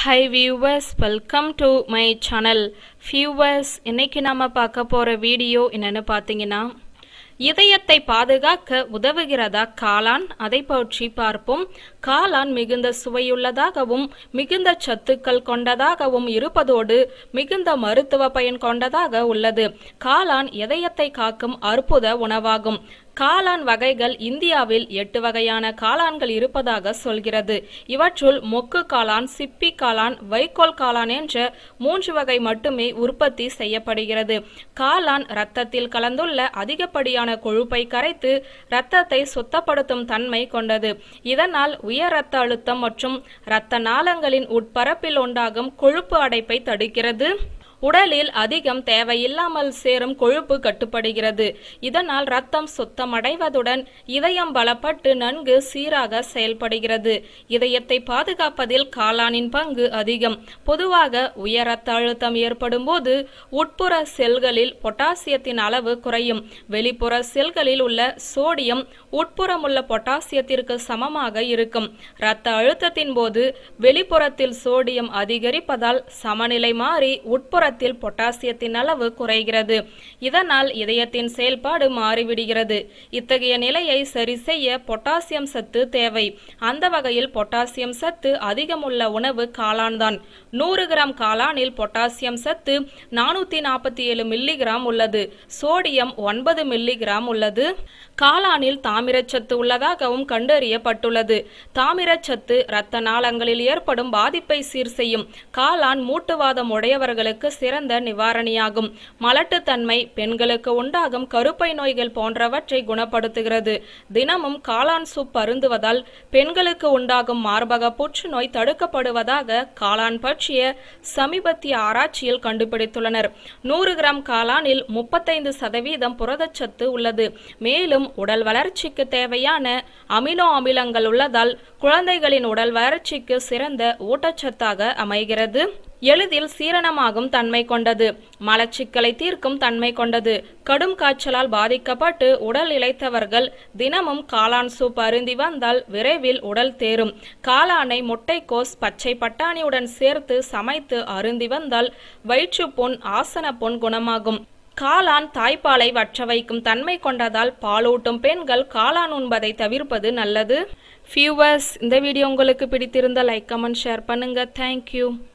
high viewers welcome to my channel viewers இன்னைக்கு நாம பார்க்க போற வீடியோ என்னன்னு பார்த்தீங்கன்னா இதயத்தை பாதுகாக்க உதவுகிறதா காளான் அதை பற்றி பார்ப்போம் காளான் மிகுந்த சுவையுள்ளதாகவும் மிகுந்த சத்துக்கள் கொண்டதாகவும் இருப்பதோடு மிகுந்த மருத்துவ பயன் கொண்டதாக உள்ளது காளான் இதயத்தை காக்கும் அற்புத உணவாகும் காளான் வகைகள் இந்தியாவில் எட்டு வகையான காளான்கள் இருப்பதாக சொல்கிறது இவற்றுள் மொக்கு காளான் சிப்பி காளான் வைக்கோல் காளான் என்ற மூன்று வகை மட்டுமே உற்பத்தி செய்யப்படுகிறது காளான் இரத்தத்தில் கலந்துள்ள அதிகப்படியான கொழுப்பை கரைத்து இரத்தத்தை சுத்தப்படுத்தும் தன்மை கொண்டது இதனால் உயர் இரத்த அழுத்தம் மற்றும் இரத்த நாளங்களின் உட்பரப்பில் உண்டாகும் கொழுப்பு அடைப்பை தடுக்கிறது உடலில் அதிகம் தேவையில்லாமல் சேரும் கொழுப்பு கட்டுப்படுகிறது இதனால் ரத்தம் சுத்தமடைவதுடன் இதயம் பலப்பட்டு நன்கு சீராக செயல்படுகிறது இதயத்தை பாதுகாப்பதில் காளானின் பங்கு அதிகம் பொதுவாக உயர் ரத்த அழுத்தம் ஏற்படும் போது உட்புற செல்களில் பொட்டாசியத்தின் அளவு குறையும் வெளிப்புற செல்களில் உள்ள சோடியம் உட்புறம் உள்ள பொட்டாசியத்திற்கு சமமாக இருக்கும் இரத்த அழுத்தத்தின் போது வெளிப்புறத்தில் சோடியம் அதிகரிப்பதால் சமநிலை மாறி உட்புற ரத்தத்தில் பொட்டாசியத்தின் அளவு குறைகிறது இதனால் இதயத்தின் செயல்பாடு மாறிவிடுகிறது இத்தகைய நிலையை சரி செய்ய பொட்டாசியம் சத்து தேவை அந்த வகையில் பொட்டாசியம் சத்து அதிகமுள்ள உணவு காளான்தான் நூறு கிராம் காளானில் பொட்டாசியம் சத்து நானூத்தி நாற்பத்தி ஏழு மில்லிகிராம் உள்ளது சோடியம் ஒன்பது மில்லிகிராம் உள்ளது காளானில் தாமிரச்சத்து உள்ளதாகவும் கண்டறியப்பட்டுள்ளது தாமிரச்சத்து இரத்த நாளங்களில் ஏற்படும் பாதிப்பை சீர் செய்யும் காளான் மூட்டுவாதம் உடையவர்களுக்கு சிறந்த நிவாரணியாகும் மலட்டுத்தன்மை பெண்களுக்கு உண்டாகும் கருப்பை நோய்கள் போன்றவற்றை குணப்படுத்துகிறது தினமும் காளான் சூப் அருந்துவதால் பெண்களுக்கு உண்டாகும் மார்பக புற்றுநோய் தடுக்கப்படுவதாக காளான் பற்றிய சமீபத்திய ஆராய்ச்சியில் கண்டுபிடித்துள்ளனர் நூறு கிராம் காளானில் முப்பத்தைந்து சதவீதம் புரதச்சத்து உள்ளது மேலும் உடல் வளர்ச்சிக்கு தேவையான அமினோ அமிலங்கள் உள்ளதால் குழந்தைகளின் உடல் வளர்ச்சிக்கு சிறந்த ஊட்டச்சத்தாக அமைகிறது எளிதில் சீரணமாகும் தன்மை கொண்டது மலச்சிக்கலை தீர்க்கும் தன்மை கொண்டது கடும் காய்ச்சலால் பாதிக்கப்பட்டு உடல் இழைத்தவர்கள் தினமும் காளான் சூப் அருந்தி வந்தால் விரைவில் உடல் தேரும் காளானை முட்டைக்கோஸ் பச்சை பட்டாணியுடன் சேர்த்து சமைத்து அருந்தி வந்தால் வயிற்றுப்புண் ஆசன புண் குணமாகும் காளான் தாய்ப்பாலை வற்ற வைக்கும் தன்மை கொண்டதால் பாலூட்டும் பெண்கள் காளான் உண்பதை தவிர்ப்பது நல்லது ஃபியூவர்ஸ் இந்த வீடியோ உங்களுக்கு பிடித்திருந்த லைக் கமெண்ட் ஷேர் பண்ணுங்க தேங்க்யூ